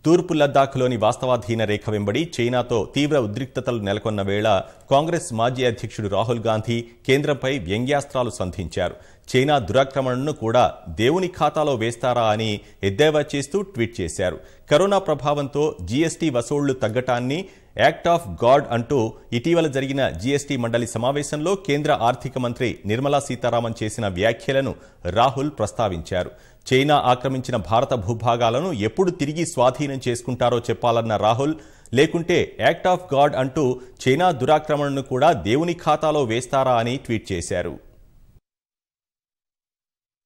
తూర్పు లద్దాఖ్లోని వాస్తవాధీన రేఖ వెంబడి చైనాతో తీవ్ర ఉద్రిక్తతలు నెలకొన్న వేళ కాంగ్రెస్ మాజీ అధ్యక్షుడు రాహుల్ గాంధీ కేంద్రంపై వ్యంగ్యాస్త్రాలు సంధించారు చైనా దురాక్రమణను కూడా దేవుని ఖాతాలో వేస్తారా అని ఎద్దేవా చేస్తూ ట్వీట్ చేశారు కరోనా ప్రభావంతో జీఎస్టీ వసూళ్లు తగ్గటాన్ని యాక్ట్ ఆఫ్ గాడ్ అంటూ ఇటీవల జరిగిన జీఎస్టీ మండలి సమావేశంలో కేంద్ర ఆర్థిక మంత్రి నిర్మలా సీతారామన్ చేసిన వ్యాఖ్యలను రాహుల్ ప్రస్తావించారు చైనా ఆక్రమించిన భారత భూభాగాలను ఎప్పుడు తిరిగి స్వాధీనం చేసుకుంటారో చెప్పాలన్న రాహుల్ లేకుంటే యాక్ట్ ఆఫ్ గాడ్ అంటూ చైనా దురాక్రమణను కూడా దేవుని ఖాతాలో వేస్తారా అని ట్వీట్ చేశారు